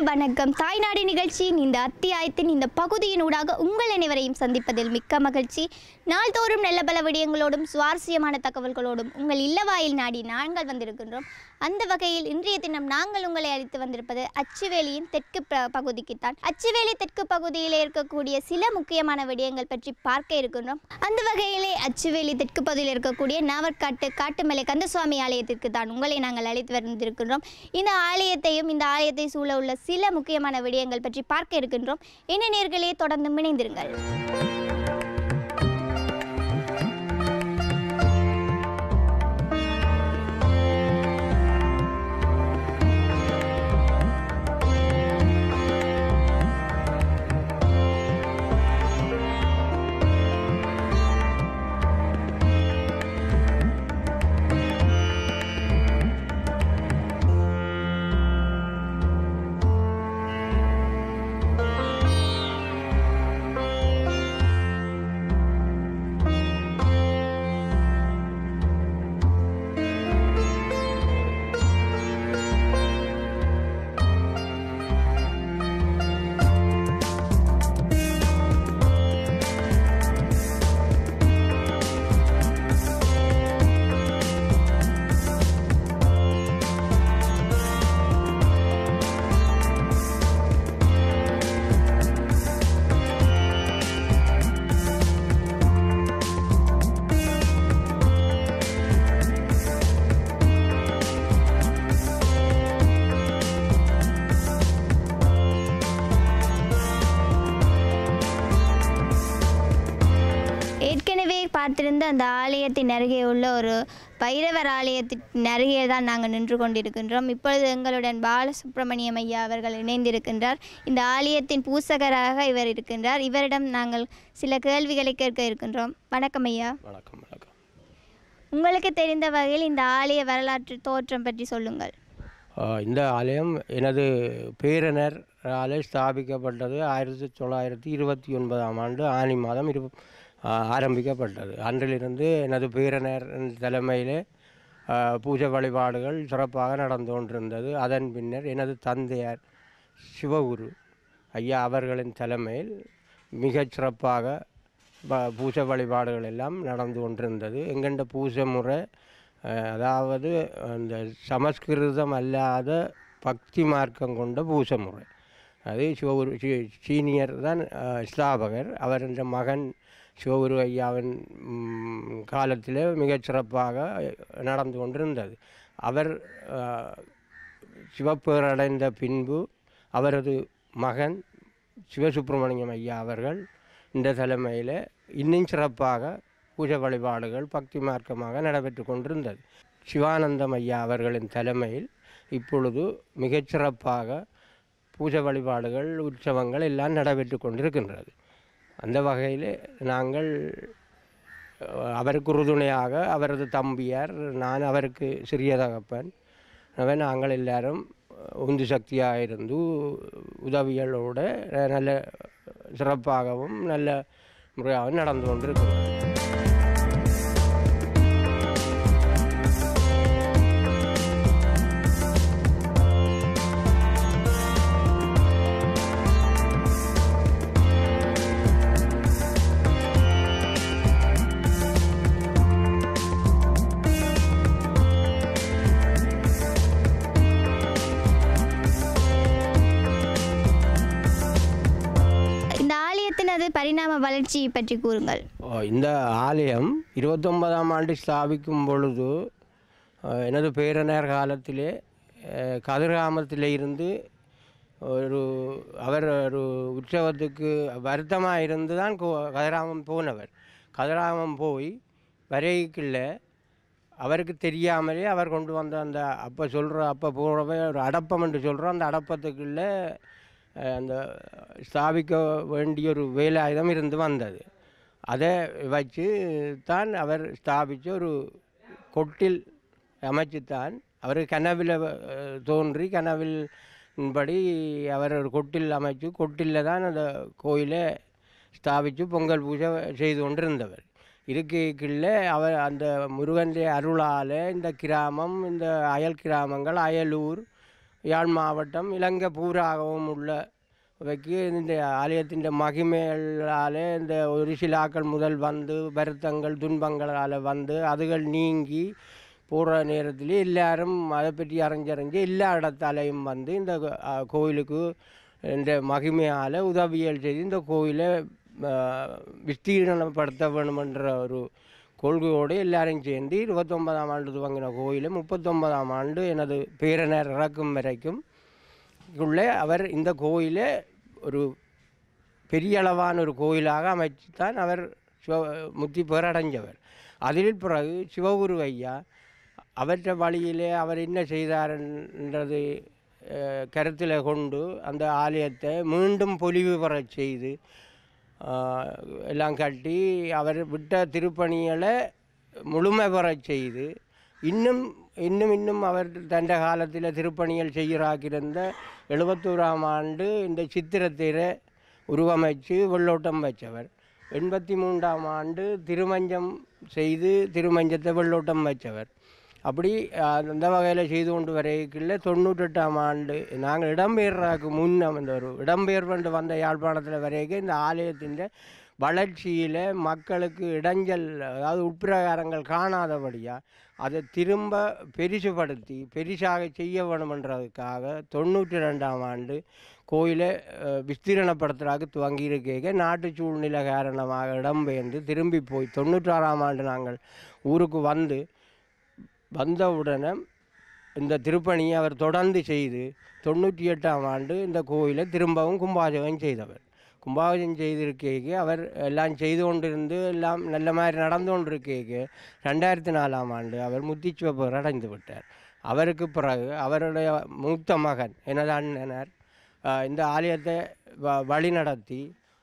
வணக்கம் தாய்நாடு நிகழ்ச்சியின் இந்த அத்தியாயத்தின் இந்த பகுதியினூடாக உங்கள் அனைவரையும் சந்திப்பதில் மிக்க மகிழ்ச்சி நாள்தோறும் நல்ல பல விடயங்களோடும் சுவாரஸ்யமான தகவல்களோடும் உங்கள் இல்லவாயில் நாடி நாங்கள் வந்திருக்கின்றோம் அந்த வகையில் இன்றைய தினம் நாங்கள் உங்களை அழைத்து வந்திருப்பது அச்சுவேலியின் தெற்கு ப- பகுதிக்குத்தான் அச்சுவேலி தெற்கு பகுதியில் இருக்கக்கூடிய சில முக்கியமான விடயங்கள் பற்றி பார்க்க இருக்கின்றோம் அந்த வகையிலே அச்சுவேலி தெற்கு பகுதியில் இருக்கக்கூடிய நாவற்காட்டு காட்டுமலை கந்தசுவாமி ஆலயத்திற்கு தான் உங்களை நாங்கள் அழைத்து வந்திருக்கின்றோம் இந்த ஆலயத்தையும் இந்த ஆலயத்தை சூழ உள்ள சில முக்கியமான விடயங்கள் பற்றி பார்க்க இருக்கின்றோம் என்ன நேர்களே தொடர்ந்து இணைந்திருங்கள் ஏற்கனவே பார்த்திருந்த அந்த ஆலயத்தின் அருகே உள்ள ஒரு பைரவர் ஆலயத்தின் அருகே தான் நாங்கள் நின்று கொண்டிருக்கின்றோம் இப்பொழுது எங்களுடன் பாலசுப்ரமணியம் ஐயா அவர்கள் இணைந்திருக்கின்றார் இந்த ஆலயத்தின் பூசகராக இவர் இருக்கின்றார் இவரிடம் நாங்கள் சில கேள்விகளை கேட்க இருக்கின்றோம் வணக்கம் ஐயா வணக்கம் வணக்கம் உங்களுக்கு தெரிந்த வகையில் இந்த ஆலய வரலாற்று தோற்றம் பற்றி சொல்லுங்கள் ஆஹ் இந்த ஆலயம் எனது பேரனர் ஆலை ஸ்தாபிக்கப்பட்டது ஆயிரத்தி தொள்ளாயிரத்தி இருபத்தி ஒன்பதாம் ஆண்டு ஆனி மாதம் இரு ஆஹ் ஆரம்பிக்கப்பட்டது அன்றிலிருந்து எனது பேரனர் தலைமையிலே ஆஹ் பூஜை வழிபாடுகள் சிறப்பாக நடந்து கொண்டிருந்தது அதன் பின்னர் எனது தந்தையார் சிவகுரு ஐயா அவர்களின் தலைமையில் மிகச் சிறப்பாக ப- பூஜை வழிபாடுகள் எல்லாம் நடந்து கொண்டிருந்தது எங்கண்ட பூஜை முறை அஹ், அதாவது அந்த சமஸ்கிருதம் அல்லாத பக்தி மார்க்கம் கொண்ட பூஜை முறை அது சிவகுரு சி- சீனியர் தான் அஹ், ஸ்தாபகர் அவர் இந்த மகன் சிவகுரு ஐயாவின் ம், காலத்திலே மிகச் சிறப்பாக நடந்து கொண்டிருந்தது அவர் அஹ், சிவப்பேரடைந்த பின்பு அவரது மகன் சிவசுப்பிரமணியம் ஐயா அவர்கள் இந்த தலைமையில் இன்னும் சிறப்பாக பூஜை வழிபாடுகள் பக்தி மார்க்கமாக நடைபெற்று கொண்டிருந்தது சிவானந்தம் ஐயா அவர்களின் தலைமையில் இப்பொழுது மிகச் சிறப்பாக பூஜை வழிபாடுகள் உற்சவங்கள் எல்லாம் நடைபெற்று கொண்டிருக்கின்றது அந்த வகையில் நாங்கள் அஹ், அவருக்கு உறுதுணையாக அவரது தம்பியார் நான் அவருக்கு சிறிய தகப்பன் எனவே நாங்கள் எல்லாரும் உந்து சக்தியாக இருந்து உதவிகளோடு நல்ல சிறப்பாகவும் நல்ல முறையாகவும் நடந்து கொண்டிருக்கிறோம் இந்த ஆலயத்தினது பரிணாம வளர்ச்சி பற்றி கூறுங்கள் ஓ, இந்த ஆலயம் இருபத்தொன்பதாம் ஆண்டு ஸ்தாபிக்கும் பொழுது அஹ், எனது பேரனர் காலத்திலே அஹ், கதிர்காமத்திலே இருந்து ஒரு அவர் ஒரு உற்சவத்துக்கு வருத்தமாக இருந்து தான் கோ- கதிராமம் போனவர் கதிராமம் போய் வரைக்குள்ள அவருக்கு தெரியாமலே அவர் கொண்டு வந்த அந்த அப்போ சொல்கிற அப்போ போகிறவ ஒரு அடப்பம் என்று சொல்கிறோம் அந்த அடப்பத்துக்குள்ளே அஹ், அந்த ஸ்தாபிக்க வேண்டிய ஒரு வேலாயுதம் இருந்து வந்தது அதை வச்சு தான் அவர் ஸ்தாபித்த ஒரு கொட்டில் அமைச்சுத்தான் அவர் கனவில் அஹ், தோன்றி கனவில் படி அவர் ஒரு கொட்டில் அமைச்சு கொட்டிலில் தான் அந்த கோயிலை ஸ்தாபித்து பொங்கல் பூஜை செய்து கொண்டிருந்தவர் இருக்கைக்குள்ள அவர் அந்த முருகனுடைய அருளால் இந்த கிராமம் இந்த அயல் கிராமங்கள் அயலூர் யாழ் மாவட்டம் இலங்கை பூராகவும் உள்ள வைக்கு இந்த ஆலயத்தின் மகிமைகளால் இந்த ஒரு சிலாக்கள் முதல் வந்து வருத்தங்கள் துன்பங்களால் வந்து அதுகள் நீங்கி போகிற நேரத்தில் எல்லாரும் அதை பற்றி அறிஞ்சறிஞ்சு எல்லா இடத்தாலையும் வந்து இந்த அ, கோயிலுக்கு இந்த மகிமையால் உதவியல் செய்து இந்த கோயிலை அ, விஸ்தீரணப்படுத்த வேணுமென்ற ஒரு கொள்கையோடு எல்லாரும் சேர்ந்து இருபத்தொன்பதாம் ஆண்டு துவங்கின கோயிலை முப்பத்தொன்பதாம் ஆண்டு எனது பேரனர் இறக்கும் வரைக்கும் உள்ளே அவர் இந்த கோயிலை ஒரு பெரிய அளவான ஒரு கோயிலாக அமைத்து தான் அவர் சிவ முத்தி பேரடைஞ்சவர் அதில் பிறகு சிவகுரு ஐயா அவற்றை வழியிலே அவர் என்ன செய்தார்ன்றது கருத்தில் கொண்டு அந்த ஆலயத்தை மீண்டும் பொலிவு பெறச் செய்து ஆஹ், எல்லாம் கட்டி அவர் விட்ட திருப்பணிகளை முழுமை பெறச் செய்து இன்னும் இன்னும் இன்னும் அவர் தண்ட காலத்தில் திருப்பணிகள் செய்கிறாக்கிருந்த எழுபத்தோராம் ஆண்டு இந்த சித்திரத்தீரை உருவமைச்சு வெள்ளோட்டம் வச்சவர் எண்பத்தி மூன்றாம் ஆண்டு திருமஞ்சம் செய்து திருமஞ்சத்தை வெள்ளோட்டம் வச்சவர் அப்படி அஹ், அந்த வகையில் செய்து கொண்டு வரைக்குள்ள தொண்ணூற்றெட்டாம் ஆண்டு நாங்கள் இடம்பெயர்றதுக்கு முன்னம் இந்த ஒரு இடம்பெயர்வண்டு வந்த யாழ்ப்பாணத்தில் வரைக்கும் இந்த ஆலயத்தின் வளர்ச்சியில் மக்களுக்கு இடைஞ்சல் அதாவது உட்பிரகாரங்கள் காணாதபடியாக அதை திரும்ப பெரிசுபடுத்தி பெரிசாக செய்ய வேணுமென்றதுக்காக தொண்ணூற்றி ரெண்டாம் ஆண்டு கோயிலை அஹ், விஸ்தீரணப்படுத்துறதுக்கு துவங்கி இருக்கேங்க நாட்டு சூழ்நிலை காரணமாக இடம்பெயர்ந்து திரும்பி போய் தொண்ணூற்றாறாம் ஆண்டு நாங்கள் ஊருக்கு வந்து வந்தவுடனே இந்த திருப்பணியை அவர் தொடர்ந்து செய்து தொண்ணூற்றி எட்டாம் ஆண்டு இந்த கோயிலை திரும்பவும் கும்பாபிஷேகம் செய்தவர் கும்பாபிஷேகம் செய்திருக்கேக்கு அவர் எல்லாம் செய்து கொண்டிருந்து எல்லாம் நல்ல மாதிரி நடந்து கொண்டிருக்கேக்கு ரெண்டாயிரத்தி நாலாம் ஆண்டு அவர் முத்திச்சுவப்பர் அடைந்து விட்டார் அவருக்கு பிறகு அவருடைய மூத்த மகன் எனது அண்ணனர் ஆஹ், இந்த ஆலயத்தை வ வழி நடத்தி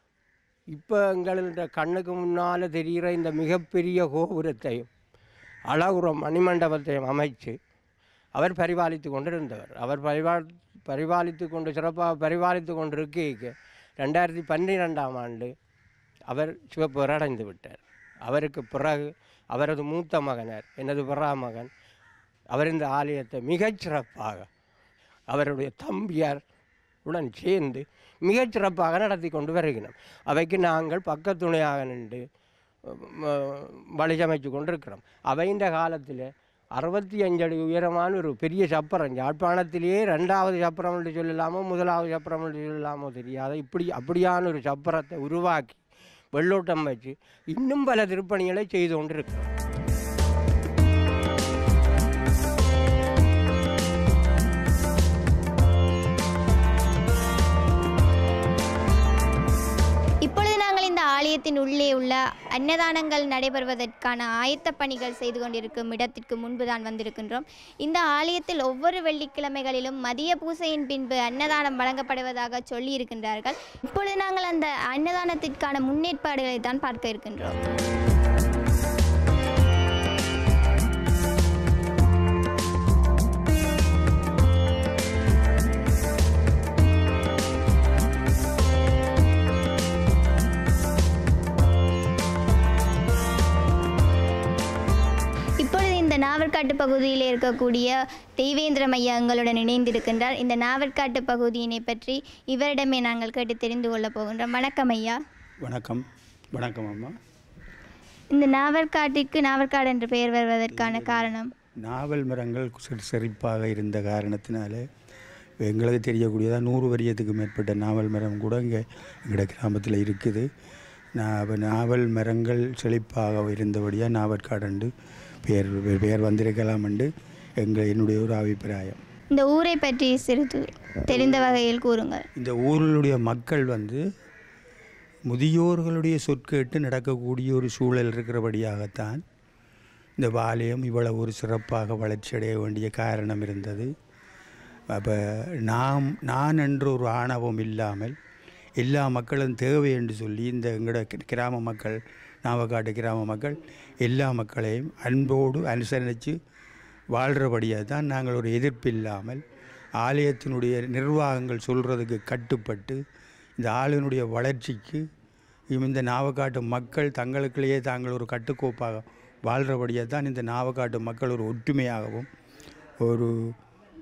இப்போ எங்களுடைய கண்ணுக்கு முன்னால் தெரிகிற இந்த மிகப்பெரிய கோபுரத்தையும் அழகுற மணிமண்டபத்தையும் அமைச்சு அவர் பரிபாலித்து கொண்டிருந்தவர் அவர் பரிபால் பரிபாலித்து கொண்டு சிறப்பாக பரிபாலித்து கொண்டு இருக்க ரெண்டாயிரத்தி பன்னிரெண்டாம் ஆண்டு அவர் சிவப்பேர் அடைந்து விட்டார் அவருக்கு பிறகு அவரது மூத்த மகனர் எனது பிறா மகன் அவர் இந்த ஆலயத்தை மிகச் சிறப்பாக அவருடைய தம்பியார் உடன் சேர்ந்து மிகச் சிறப்பாக நடத்தி கொண்டு வருகிறோம் அவைக்கு நாங்கள் பக்கத்துணையாக நின்று வழிசமைச்சு கொண்டிருக்கிறோம் அவைன்ற காலத்தில் அறுபத்தி அஞ்சு அடி உயரமான ஒரு பெரிய சப்பரம் யாழ்ப்பாணத்திலேயே ரெண்டாவது சப்பரம் என்று சொல்லலாமோ முதலாவது சப்பரம் என்று சொல்லலாமோ தெரியாத இப்படி அப்படியான ஒரு சப்பரத்தை உருவாக்கி வெள்ளோட்டம் வச்சு இன்னும் பல திருப்பணிகளை செய்து கொண்டிருக்கிறோம் இப்பொழுது நாங்கள் இந்த ஆலயத்தின் உள்ளே உள்ள அன்னதானங்கள் நடைபெறுவதற்கான ஆயத்த பணிகள் செய்து கொண்டிருக்கும் இடத்திற்கு முன்பு தான் வந்திருக்கின்றோம் இந்த ஆலயத்தில் ஒவ்வொரு வெள்ளிக்கிழமைகளிலும் மதிய பூசையின் பின்பு அன்னதானம் வழங்கப்படுவதாக சொல்லி இருக்கின்றார்கள் இப்பொழுது நாங்கள் அந்த அன்னதானத்திற்கான முன்னேற்பாடுகளை தான் பார்க்க இருக்கின்றோம் இப்பொழுது இந்த நாவற்காட்டு பகுதியில் இருக்கக்கூடிய தெய்வேந்திரம் ஐயா எங்களுடன் இணைந்திருக்கின்றார் இந்த நாவற்காட்டு பகுதியினை பற்றி இவரிடமே நாங்கள் கேட்டு தெரிந்து கொள்ளப் போகின்றோம் வணக்கம் ஐயா வணக்கம் வணக்கம் அம்மா இந்த நாவற்காட்டிற்கு நாவற்காடு என்ற பெயர் வருவதற்கான காரணம் நாவல் மரங்கள் செ- செழிப்பாக இருந்த காரணத்தினால எங்களுக்கு தெரியக்கூடியதாக நூறு வரியத்துக்கு மேற்பட்ட நாவல் மரம் கூட இங்கே எங்களோட கிராமத்தில் இருக்குது நான் அப்ப நாவல் மரங்கள் செழிப்பாக இருந்தபடியாக நாவற்காடண்டு பெயர் பெயர் வந்திருக்கலாம் என்று எங்கள் என்னுடைய ஒரு அபிப்பிராயம் இந்த ஊரை பற்றி சிறிது தெரிந்த வகையில் கூறுங்கள் இந்த ஊர்களுடைய மக்கள் வந்து முதியோர்களுடைய சொற்கேட்டு நடக்கக்கூடிய ஒரு சூழல் இருக்கிறபடியாகத்தான் இந்த ஆலயம் இவ்வளவு ஒரு சிறப்பாக வளர்ச்சியடைய வேண்டிய காரணம் இருந்தது அப்போ நாம் நான் என்ற ஒரு ஆணவம் இல்லாமல் எல்லா மக்களும் தேவை என்று சொல்லி இந்த எங்களோட கி- கிராம மக்கள் நாவக்காட்டு கிராம மக்கள் எல்லா மக்களையும் அன்போடு அனுசரித்து வாழ்கிறபடியாக தான் நாங்கள் ஒரு எதிர்ப்பு இல்லாமல் ஆலயத்தினுடைய நிர்வாகங்கள் சொல்கிறதுக்கு கட்டுப்பட்டு இந்த ஆலயனுடைய வளர்ச்சிக்கு இந்த நாவக்காட்டு மக்கள் தங்களுக்குள்ளேயே தாங்கள் ஒரு கட்டுக்கோப்பாக வாழ்கிறபடியாக தான் இந்த நாவக்காட்டு மக்கள் ஒரு ஒற்றுமையாகவும் ஒரு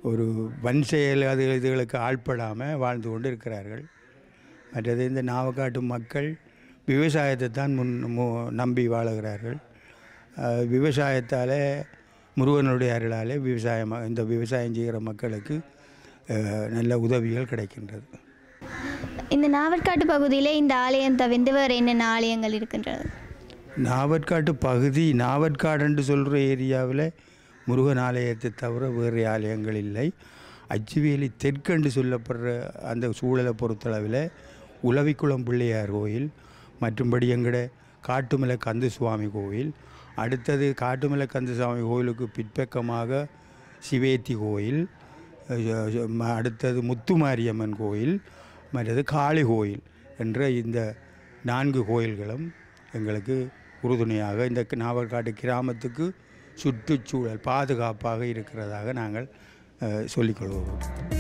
ஒரு வன் செயல் அது இதுகளுக்கு ஆட்படாமல் வாழ்ந்து கொண்டு இருக்கிறார்கள் மற்றது இந்த நாவக்காட்டு மக்கள் விவசாயத்தை தான் முன் மு நம்பி வாழுகிறார்கள் அஹ், விவசாயத்தால் முருகனுடைய அருளாலே விவசாயம் இந்த விவசாயம் செய்கிற மக்களுக்கு அஹ், நல்ல உதவிகள் கிடைக்கின்றது இந்த நாவற்காட்டு பகுதியிலே இந்த ஆலயம் தவிர்த்து வேறு என்னென்ன ஆலயங்கள் இருக்கின்றது நாவற்காட்டு பகுதி நாவற்காடுன்னு சொல்கிற ஏரியாவில் முருகன் ஆலயத்தை தவிர வேறு ஆலயங்கள் இல்லை அச்சுவேலி தெற்கண்டு சொல்லப்படுற அந்த சூழலை பொறுத்தளவில் உளவிக்குளம் பிள்ளையார் கோயில் மற்றும்படி எங்கட காட்டுமலை கந்த சுவாமி கோயில் அடுத்தது காட்டுமலை கந்த சுவாமி கோயிலுக்கு பிற்பக்கமாக சிவேத்தி கோயில் அஹ் ம- அடுத்தது முத்துமாரியம்மன் கோயில் மற்றது காளி கோயில் என்ற இந்த நான்கு கோயில்களும் எங்களுக்கு உறுதுணையாக இந்த நாவற்காட்டு கிராமத்துக்கு சுற்றுச்சூழல் பாதுகாப்பாக இருக்கிறதாக நாங்கள் அஹ், சொல்லிக்கொள்வோம்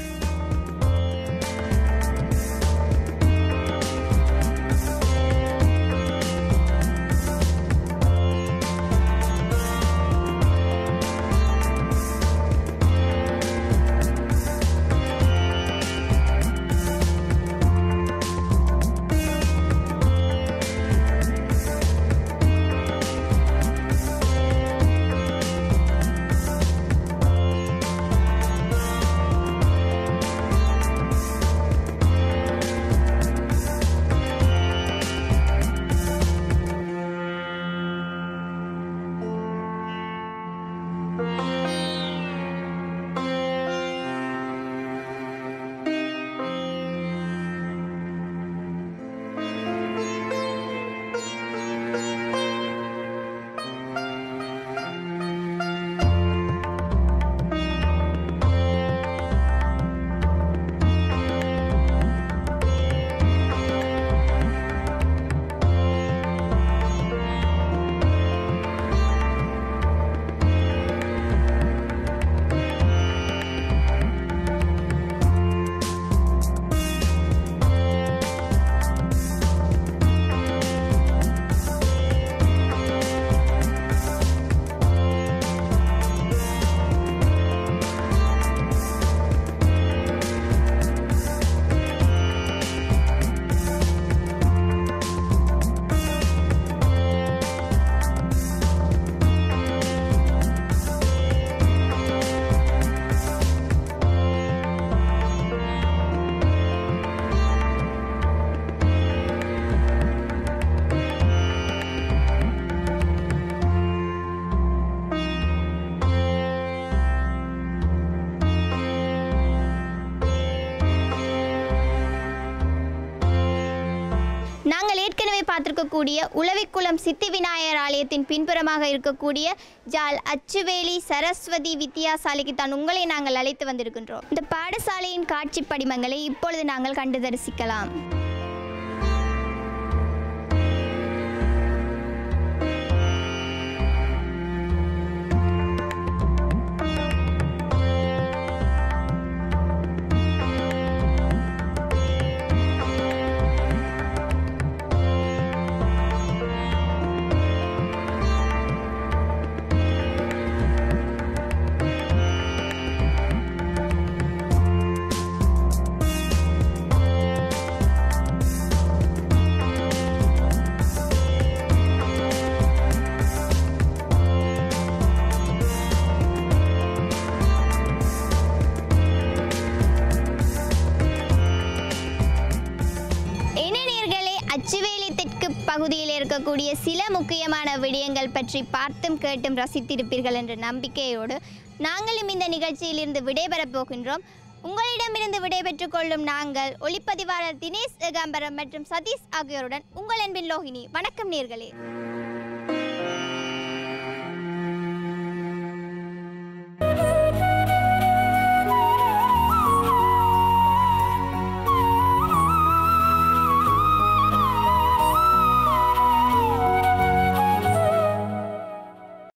நாங்கள் ஏற்கனவே பார்த்திருக்கக்கூடிய உளவிக்குளம் சித்தி விநாயகர் ஆலயத்தின் பின்புறமாக இருக்கக்கூடிய ஜால் அச்சுவேலி சரஸ்வதி வித்தியாசாலைக்கு தான் உங்களை நாங்கள் அழைத்து வந்திருக்கின்றோம் இந்த பாடசாலையின் காட்சி படிமங்களை இப்பொழுது நாங்கள் கண்டு தரிசிக்கலாம் என்ன நேர்களே அச்சுவேலி தெற்கு பகுதியில் இருக்கக்கூடிய சில முக்கியமான விடயங்கள் பற்றி பார்த்தும் கேட்டும் ரசித்திருப்பீர்கள் என்ற நம்பிக்கையோடு நாங்களும் இந்த நிகழ்ச்சியிலிருந்து விடைபெறப் போகின்றோம் உங்களிடமிருந்து விடைபெற்றுக் கொள்ளும் நாங்கள் ஒளிப்பதிவாளர் தினேஷ் ஏகாம்பரம் மற்றும் சதீஷ் ஆகியோருடன் உங்கள் அன்பின் லோகினி வணக்கம் நேர்களே